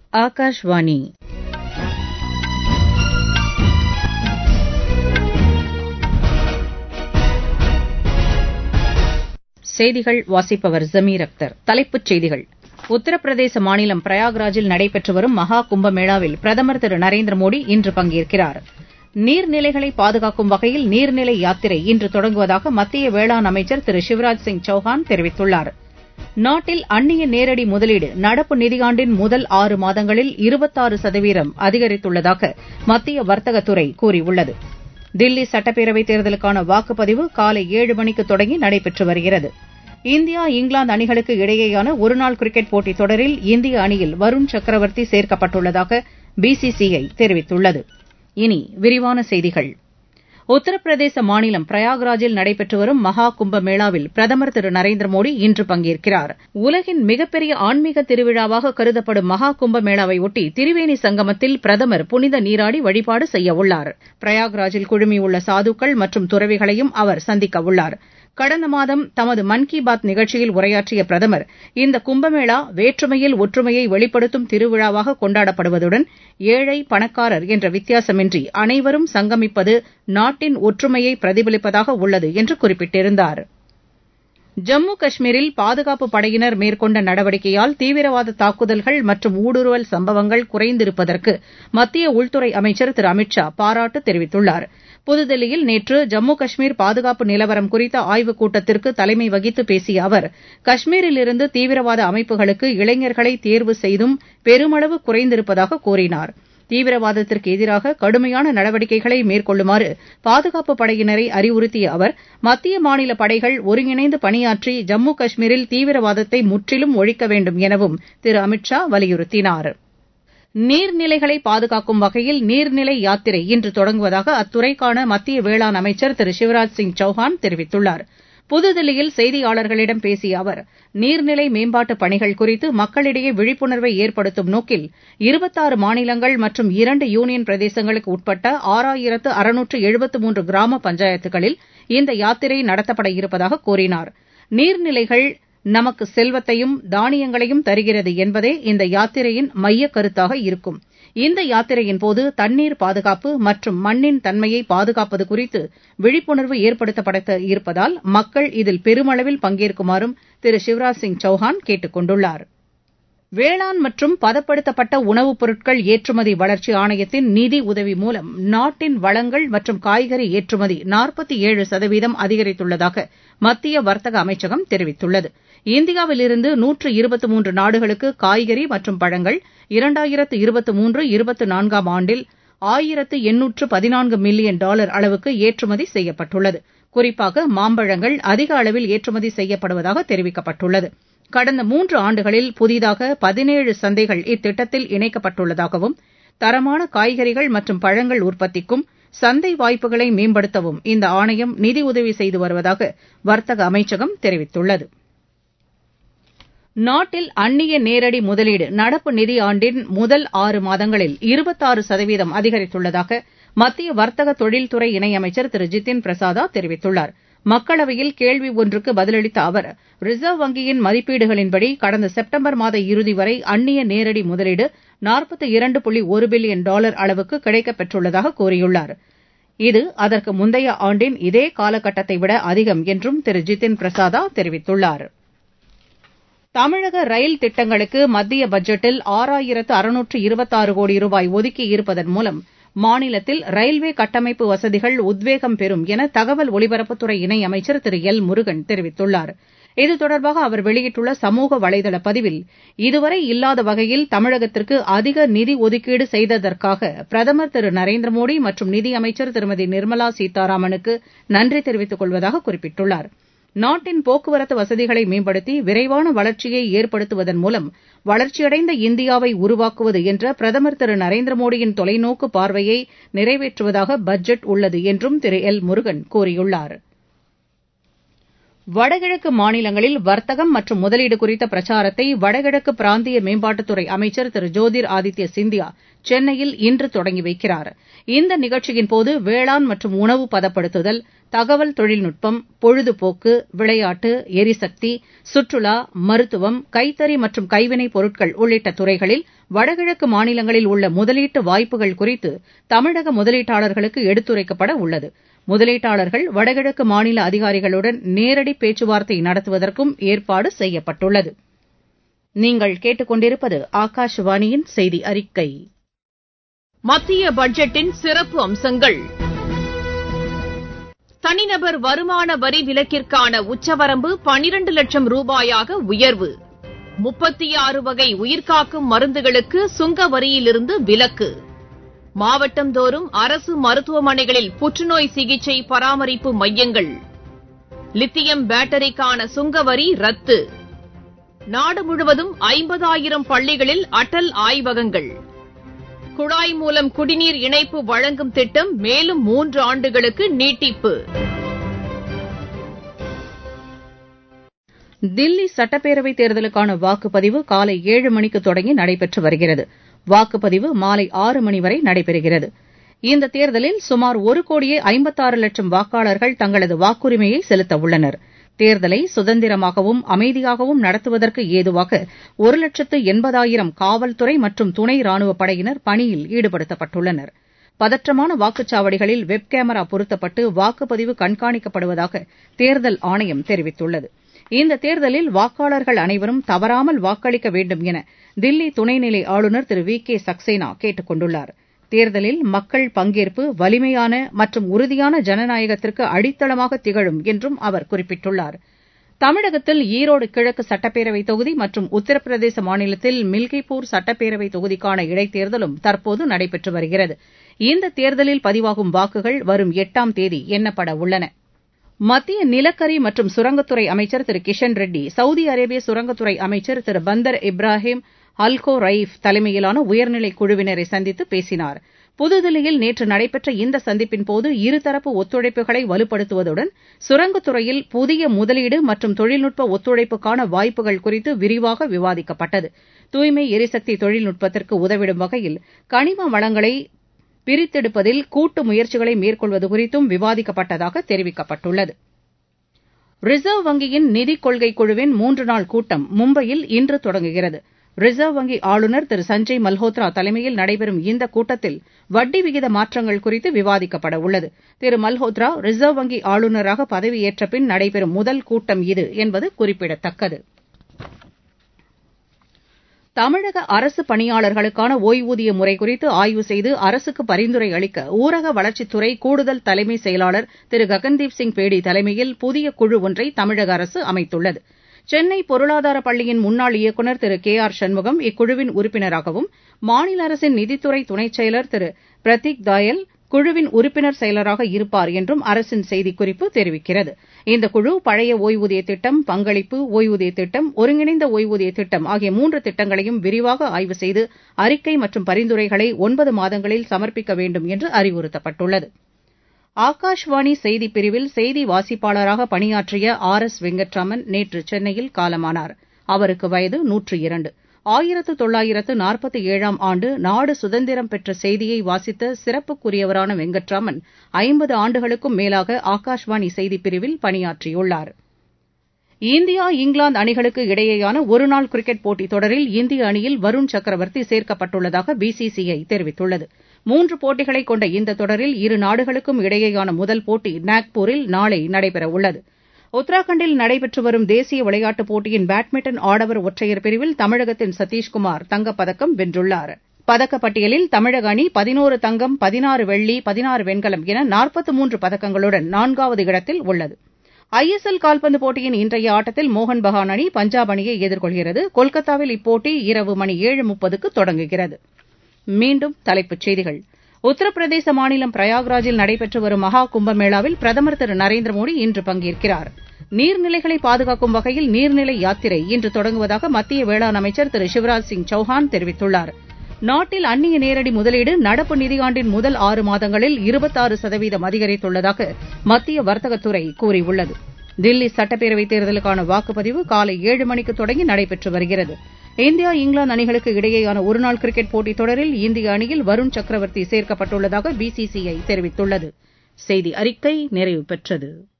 ஆகாஷ்வாணி செய்திகள் வாசிப்பவர் ஜமீர் அக்தர் தலைப்புச் செய்திகள் உத்தரப்பிரதேச மாநிலம் பிரயாக்ராஜில் நடைபெற்று வரும் மகா கும்பமேளாவில் பிரதமர் திரு நரேந்திர மோடி இன்று பங்கேற்கிறார் நீர்நிலைகளை பாதுகாக்கும் வகையில் நீர்நிலை யாத்திரை இன்று தொடங்குவதாக மத்திய வேளாண் அமைச்சர் திரு சிவராஜ் சிங் சௌஹான் தெரிவித்துள்ளார் நாட்டில் அந்நிய நேரடி முதலீடு நடப்பு நிதியாண்டின் முதல் ஆறு மாதங்களில் இருபத்தாறு சதவீதம் அதிகரித்துள்ளதாக மத்திய வர்த்தகத்துறை கூறியுள்ளது தில்லி சட்டப்பேரவைத் தேர்தலுக்கான வாக்குப்பதிவு காலை ஏழு மணிக்கு தொடங்கி நடைபெற்று வருகிறது இந்தியா இங்கிலாந்து அணிகளுக்கு இடையேயான ஒருநாள் கிரிக்கெட் போட்டித் தொடரில் இந்திய அணியில் வருண் சக்கரவர்த்தி சேர்க்கப்பட்டுள்ளதாக பிசிசிஐ தெரிவித்துள்ளது இனி விரிவான செய்திகள் உத்தரப்பிரதேச மாநிலம் பிரயாக்ராஜில் நடைபெற்று வரும் மகா கும்ப மேளாவில் பிரதமர் திரு நரேந்திர மோடி இன்று பங்கேற்கிறார் உலகின் மிகப்பெரிய ஆன்மீக திருவிழாவாக கருதப்படும் மகா கும்ப மேளாவையொட்டி திரிவேணி சங்கமத்தில் பிரதமர் புனித நீராடி வழிபாடு செய்யவுள்ளார் பிரயாக்ராஜில் குழுமியுள்ள சாதுக்கள் மற்றும் துறவிகளையும் அவர் சந்திக்கவுள்ளார் கடந்த மாதம் தமது மன் கி பாத் நிகழ்ச்சியில் உரையாற்றிய பிரதமர் இந்த கும்பமேளா வேற்றுமையில் ஒற்றுமையை வெளிப்படுத்தும் திருவிழாவாக கொண்டாடப்படுவதுடன் ஏழை பணக்காரர் என்ற வித்தியாசமின்றி அனைவரும் சங்கமிப்பது நாட்டின் ஒற்றுமையை பிரதிபலிப்பதாக உள்ளது என்று குறிப்பிட்டிருந்தார் ஜம்மு காஷ்மீரில் பாதுகாப்பு படையினர் மேற்கொண்ட நடவடிக்கையால் தீவிரவாத தாக்குதல்கள் மற்றும் ஊடுருவல் சம்பவங்கள் குறைந்திருப்பதற்கு மத்திய உள்துறை அமைச்சர் திரு அமித் ஷா பாராட்டு தெரிவித்துள்ளார் புதுதில்லியில் நேற்று ஜம்மு காஷ்மீர் பாதுகாப்பு நிலவரம் குறித்த ஆய்வுக் கூட்டத்திற்கு தலைமை வகித்து பேசிய அவர் காஷ்மீரிலிருந்து தீவிரவாத அமைப்புகளுக்கு இளைஞர்களை தேர்வு செய்தும் பெருமளவு குறைந்திருப்பதாக கூறினார் தீவிரவாதத்திற்கு எதிராக கடுமையான நடவடிக்கைகளை மேற்கொள்ளுமாறு பாதுகாப்பு படையினரை அறிவுறுத்திய அவர் மத்திய மாநில படைகள் ஒருங்கிணைந்து பணியாற்றி ஜம்மு காஷ்மீரில் தீவிரவாதத்தை முற்றிலும் ஒழிக்க வேண்டும் எனவும் திரு அமித் ஷா வலியுறுத்தினார் நீர்நிலைகளை பாதுகாக்கும் வகையில் நீர்நிலை யாத்திரை இன்று தொடங்குவதாக அத்துறைக்கான மத்திய வேளாண் அமைச்சர் திரு சிவராஜ் சிங் சௌஹான் தெரிவித்துள்ளார் புதுதில்லியில் செய்தியாளர்களிடம் பேசிய அவர் நீர்நிலை மேம்பாட்டுப் பணிகள் குறித்து மக்களிடையே விழிப்புணர்வை ஏற்படுத்தும் நோக்கில் இருபத்தாறு மாநிலங்கள் மற்றும் இரண்டு யூனியன் பிரதேசங்களுக்கு உட்பட்ட ஆறாயிரத்து அறுநூற்று எழுபத்து மூன்று கிராம பஞ்சாயத்துகளில் இந்த யாத்திரை நடத்தப்பட இருப்பதாக கூறினார் நீர்நிலைகள் நமக்கு செல்வத்தையும் தானியங்களையும் தருகிறது என்பதே இந்த யாத்திரையின் மையக் கருத்தாக இருக்கும் இந்த யாத்திரையின்போது தண்ணீர் பாதுகாப்பு மற்றும் மண்ணின் தன்மையை பாதுகாப்பது குறித்து விழிப்புணர்வு ஏற்படுத்தப்பட இருப்பதால் மக்கள் இதில் பெருமளவில் பங்கேற்குமாறும் திரு சிவராஜ் சிங் சௌஹான் கேட்டுக் கொண்டுள்ளார் வேளாண் மற்றும் பதப்படுத்தப்பட்ட உணவுப் பொருட்கள் ஏற்றுமதி வளர்ச்சி ஆணையத்தின் நிதி உதவி மூலம் நாட்டின் வளங்கள் மற்றும் காய்கறி ஏற்றுமதி நாற்பத்தி ஏழு சதவீதம் அதிகரித்துள்ளதாக மத்திய வர்த்தக அமைச்சகம் தெரிவித்துள்ளது இந்தியாவிலிருந்து நூற்று இருபத்து மூன்று நாடுகளுக்கு காய்கறி மற்றும் பழங்கள் இரண்டாயிரத்து இருபத்து மூன்று இருபத்து நான்காம் ஆண்டில் ஆயிரத்து எண்ணூற்று பதினான்கு மில்லியன் டாலர் அளவுக்கு ஏற்றுமதி செய்யப்பட்டுள்ளது குறிப்பாக மாம்பழங்கள் அதிக அளவில் ஏற்றுமதி செய்யப்படுவதாக தெரிவிக்கப்பட்டுள்ளது கடந்த மூன்று ஆண்டுகளில் புதிதாக பதினேழு சந்தைகள் இத்திட்டத்தில் இணைக்கப்பட்டுள்ளதாகவும் தரமான காய்கறிகள் மற்றும் பழங்கள் உற்பத்திக்கும் சந்தை வாய்ப்புகளை மேம்படுத்தவும் இந்த ஆணையம் நிதியுதவி செய்து வருவதாக வர்த்தக அமைச்சகம் தெரிவித்துள்ளது நாட்டில் அந்நிய நேரடி முதலீடு நடப்பு நிதியாண்டின் முதல் ஆறு மாதங்களில் இருபத்தாறு சதவீதம் அதிகரித்துள்ளதாக மத்திய வர்த்தக தொழில்துறை இணையமைச்சர் திரு ஜிதின் பிரசாதா தெரிவித்துள்ளார் மக்களவையில் கேள்வி ஒன்றுக்கு பதிலளித்த அவர் ரிசர்வ் வங்கியின் மதிப்பீடுகளின்படி கடந்த செப்டம்பர் மாத இறுதி வரை அந்நிய நேரடி முதலீடு நாற்பத்து இரண்டு புள்ளி ஒரு பில்லியன் டாலர் அளவுக்கு கிடைக்கப் பெற்றுள்ளதாக கூறியுள்ளார் இது அதற்கு முந்தைய ஆண்டின் இதே காலகட்டத்தை விட அதிகம் என்றும் திரு ஜிதின் பிரசாதா தெரிவித்துள்ளார் தமிழக ரயில் திட்டங்களுக்கு மத்திய பட்ஜெட்டில் ஆறாயிரத்து அறுநூற்று இருபத்தாறு கோடி ரூபாய் ஒதுக்கியிருப்பதன் மூலம் மாநிலத்தில் ரயில்வே கட்டமைப்பு வசதிகள் உத்வேகம் பெறும் என தகவல் ஒலிபரப்புத்துறை இணையமைச்சர் திரு எல் முருகன் தெரிவித்துள்ளார் இது தொடர்பாக அவர் வெளியிட்டுள்ள சமூக வலைதள பதிவில் இதுவரை இல்லாத வகையில் தமிழகத்திற்கு அதிக நிதி ஒதுக்கீடு செய்ததற்காக பிரதமர் திரு நரேந்திர மோடி மற்றும் நிதியமைச்சர் திருமதி நிர்மலா சீதாராமனுக்கு நன்றி தெரிவித்துக் கொள்வதாக குறிப்பிட்டுள்ளார் நாட்டின் போக்குவரத்து வசதிகளை மேம்படுத்தி விரைவான வளர்ச்சியை ஏற்படுத்துவதன் மூலம் வளர்ச்சியடைந்த இந்தியாவை உருவாக்குவது என்ற பிரதமர் திரு நரேந்திர மோடியின் தொலைநோக்கு பார்வையை நிறைவேற்றுவதாக பட்ஜெட் உள்ளது என்றும் திரு எல் முருகன் கூறியுள்ளார் வடகிழக்கு மாநிலங்களில் வர்த்தகம் மற்றும் முதலீடு குறித்த பிரச்சாரத்தை வடகிழக்கு பிராந்திய மேம்பாட்டுத்துறை அமைச்சர் திரு ஜோதிர் ஆதித்ய சிந்தியா சென்னையில் இன்று தொடங்கி வைக்கிறார் இந்த நிகழ்ச்சியின்போது வேளாண் மற்றும் உணவு பதப்படுத்துதல் தகவல் தொழில்நுட்பம் பொழுதுபோக்கு விளையாட்டு எரிசக்தி சுற்றுலா மருத்துவம் கைத்தறி மற்றும் கைவினைப் பொருட்கள் உள்ளிட்ட துறைகளில் வடகிழக்கு மாநிலங்களில் உள்ள முதலீட்டு வாய்ப்புகள் குறித்து தமிழக முதலீட்டாளர்களுக்கு எடுத்துரைக்கப்பட உள்ளது முதலீட்டாளர்கள் வடகிழக்கு மாநில அதிகாரிகளுடன் நேரடி பேச்சுவார்த்தை நடத்துவதற்கும் ஏற்பாடு செய்யப்பட்டுள்ளது நீங்கள் கேட்டுக்கொண்டிருப்பது ஆகாஷவாணியின் செய்தி அறிக்கை மத்திய பட்ஜெட்டின் சிறப்பு அம்சங்கள் தனிநபர் வருமான வரி விலக்கிற்கான உச்சவரம்பு பனிரண்டு லட்சம் ரூபாயாக உயர்வு முப்பத்தி ஆறு வகை உயிர்காக்கும் மருந்துகளுக்கு சுங்க வரியிலிருந்து விலக்கு மாவட்டந்தோறும் அரசு மருத்துவமனைகளில் புற்றுநோய் சிகிச்சை பராமரிப்பு மையங்கள் லித்தியம் பேட்டரிக்கான சுங்க வரி ரத்து நாடு முழுவதும் ஐம்பதாயிரம் பள்ளிகளில் அடல் ஆய்வகங்கள் குழாய் மூலம் குடிநீர் இணைப்பு வழங்கும் திட்டம் மேலும் மூன்று ஆண்டுகளுக்கு நீட்டிப்பு தில்லி சட்டப்பேரவைத் தேர்தலுக்கான வாக்குப்பதிவு காலை ஏழு மணிக்கு தொடங்கி நடைபெற்று வருகிறது வாக்குப்பதிவு மாலை ஆறு மணி வரை நடைபெறுகிறது இந்த தேர்தலில் சுமார் ஒரு கோடியே ஐம்பத்தாறு லட்சம் வாக்காளர்கள் தங்களது வாக்குரிமையை செலுத்த உள்ளனர் தேர்தலை சுதந்திரமாகவும் அமைதியாகவும் நடத்துவதற்கு ஏதுவாக ஒரு லட்சத்து எண்பதாயிரம் காவல்துறை மற்றும் துணை ராணுவப் படையினர் பணியில் ஈடுபடுத்தப்பட்டுள்ளனர் பதற்றமான வாக்குச்சாவடிகளில் வெப் கேமரா பொருத்தப்பட்டு வாக்குப்பதிவு கண்காணிக்கப்படுவதாக தேர்தல் ஆணையம் தெரிவித்துள்ளது இந்த தேர்தலில் வாக்காளர்கள் அனைவரும் தவறாமல் வாக்களிக்க வேண்டும் என தில்லி துணைநிலை ஆளுநர் திரு வி கே சக்சேனா கேட்டுக் கொண்டுள்ளார் தேர்தலில் மக்கள் பங்கேற்பு வலிமையான மற்றும் உறுதியான ஜனநாயகத்திற்கு அடித்தளமாக திகழும் என்றும் அவர் குறிப்பிட்டுள்ளார் தமிழகத்தில் ஈரோடு கிழக்கு சட்டப்பேரவைத் தொகுதி மற்றும் உத்தரப்பிரதேச மாநிலத்தில் மில்கிப்பூர் சட்டப்பேரவைத் தொகுதிக்கான இடைத்தேர்தலும் தற்போது நடைபெற்று வருகிறது இந்த தேர்தலில் பதிவாகும் வாக்குகள் வரும் எட்டாம் தேதி எண்ணப்பட உள்ளன மத்திய நிலக்கரி மற்றும் சுரங்கத்துறை அமைச்சர் திரு கிஷன் ரெட்டி சவுதி அரேபிய சுரங்கத்துறை அமைச்சர் திரு பந்தர் இப்ராஹிம் அல்கோ ரயீஃப் தலைமையிலான உயர்நிலைக் குழுவினரை சந்தித்து பேசினார் புதுதில்லியில் நேற்று நடைபெற்ற இந்த சந்திப்பின்போது இருதரப்பு ஒத்துழைப்புகளை வலுப்படுத்துவதுடன் சுரங்கத்துறையில் புதிய முதலீடு மற்றும் தொழில்நுட்ப ஒத்துழைப்புக்கான வாய்ப்புகள் குறித்து விரிவாக விவாதிக்கப்பட்டது தூய்மை எரிசக்தி தொழில்நுட்பத்திற்கு உதவிடும் வகையில் கனிம வளங்களை பிரித்தெடுப்பதில் கூட்டு முயற்சிகளை மேற்கொள்வது குறித்தும் விவாதிக்கப்பட்டதாக தெரிவிக்கப்பட்டுள்ளது ரிசர்வ் வங்கியின் நிதிக் கொள்கை குழுவின் மூன்று நாள் கூட்டம் மும்பையில் இன்று தொடங்குகிறது ரிசர்வ் வங்கி ஆளுநர் திரு சஞ்சய் மல்ஹோத்ரா தலைமையில் நடைபெறும் இந்த கூட்டத்தில் வட்டி விகித மாற்றங்கள் குறித்து விவாதிக்கப்பட உள்ளது திரு மல்ஹோத்ரா ரிசர்வ் வங்கி ஆளுநராக பதவியேற்ற பின் நடைபெறும் முதல் கூட்டம் இது என்பது குறிப்பிடத்தக்கது தமிழக அரசு பணியாளர்களுக்கான ஒய்வூதிய முறை குறித்து ஆய்வு செய்து அரசுக்கு பரிந்துரை அளிக்க ஊரக வளர்ச்சித்துறை கூடுதல் தலைமை செயலாளர் திரு ககன்தீப் சிங் பேடி தலைமையில் புதிய குழு ஒன்றை தமிழக அரசு அமைத்துள்ளது சென்னை பொருளாதார பள்ளியின் முன்னாள் இயக்குநர் திரு கே ஆர் சண்முகம் இக்குழுவின் உறுப்பினராகவும் மாநில அரசின் நிதித்துறை துணைச் செயலர் திரு பிரதீக் தாயல் குழுவின் உறுப்பினர் செயலராக இருப்பார் என்றும் அரசின் செய்திக்குறிப்பு தெரிவிக்கிறது இந்த குழு பழைய ஒய்வூதிய திட்டம் பங்களிப்பு ஒய்வூதிய திட்டம் ஒருங்கிணைந்த ஒய்வூதிய திட்டம் ஆகிய மூன்று திட்டங்களையும் விரிவாக ஆய்வு செய்து அறிக்கை மற்றும் பரிந்துரைகளை ஒன்பது மாதங்களில் சமர்ப்பிக்க வேண்டும் என்று அறிவுறுத்தப்பட்டுள்ளது ஆகாஷ்வாணி செய்திப் பிரிவில் செய்தி வாசிப்பாளராக பணியாற்றிய ஆர் எஸ் வெங்கட்ராமன் நேற்று சென்னையில் காலமானார் அவருக்கு வயது நூற்று இரண்டு ஆயிரத்து தொள்ளாயிரத்து நாற்பத்தி ஏழாம் ஆண்டு நாடு சுதந்திரம் பெற்ற செய்தியை வாசித்த சிறப்புக்குரியவரான வெங்கட்ராமன் ஐம்பது ஆண்டுகளுக்கும் மேலாக ஆகாஷ்வாணி செய்திப் பிரிவில் பணியாற்றியுள்ளார் இந்தியா இங்கிலாந்து அணிகளுக்கு இடையேயான ஒருநாள் கிரிக்கெட் போட்டித் தொடரில் இந்திய அணியில் வருண் சக்கரவர்த்தி சேர்க்கப்பட்டுள்ளதாக பிசிசிஐ தெரிவித்துள்ளது மூன்று போட்டிகளை கொண்ட இந்த தொடரில் இரு நாடுகளுக்கும் இடையேயான முதல் போட்டி நாக்பூரில் நாளை நடைபெறவுள்ளது உத்தராகண்டில் நடைபெற்று வரும் தேசிய விளையாட்டுப் போட்டியின் பேட்மிண்டன் ஆடவர் ஒற்றையர் பிரிவில் தமிழகத்தின் சதீஷ்குமார் தங்கப்பதக்கம் வென்றுள்ளார் பதக்கப்பட்டியலில் தமிழக அணி பதினோரு தங்கம் பதினாறு வெள்ளி பதினாறு வெண்கலம் என நாற்பத்து மூன்று பதக்கங்களுடன் நான்காவது இடத்தில் உள்ளது ஐஎஸ்எல் கால்பந்து போட்டியின் இன்றைய ஆட்டத்தில் மோகன் பகான் அணி பஞ்சாப் அணியை எதிர்கொள்கிறது கொல்கத்தாவில் இப்போட்டி இரவு மணி ஏழு முப்பதுக்கு தொடங்குகிறது மீண்டும் தலைப்புச் செய்திகள் உத்தரப்பிரதேச மாநிலம் பிரயாக்ராஜில் நடைபெற்று வரும் மகா கும்பமேளாவில் பிரதமர் திரு நரேந்திர மோடி இன்று பங்கேற்கிறார் நீர்நிலைகளை பாதுகாக்கும் வகையில் நீர்நிலை யாத்திரை இன்று தொடங்குவதாக மத்திய வேளாண் அமைச்சர் திரு சிவராஜ் சிங் சௌஹான் தெரிவித்துள்ளார் நாட்டில் அந்நிய நேரடி முதலீடு நடப்பு நிதியாண்டின் முதல் ஆறு மாதங்களில் இருபத்தாறு சதவீதம் அதிகரித்துள்ளதாக மத்திய வர்த்தகத்துறை கூறியுள்ளது தில்லி சட்டப்பேரவைத் தேர்தலுக்கான வாக்குப்பதிவு காலை ஏழு மணிக்கு தொடங்கி நடைபெற்று வருகிறது இந்தியா இங்கிலாந்து அணிகளுக்கு இடையேயான ஒருநாள் கிரிக்கெட் போட்டித் தொடரில் இந்திய அணியில் வருண் சக்கரவர்த்தி சேர்க்கப்பட்டுள்ளதாக பிசிசிஐ தெரிவித்துள்ளது செய்தி அறிக்கை நிறைவு பெற்றது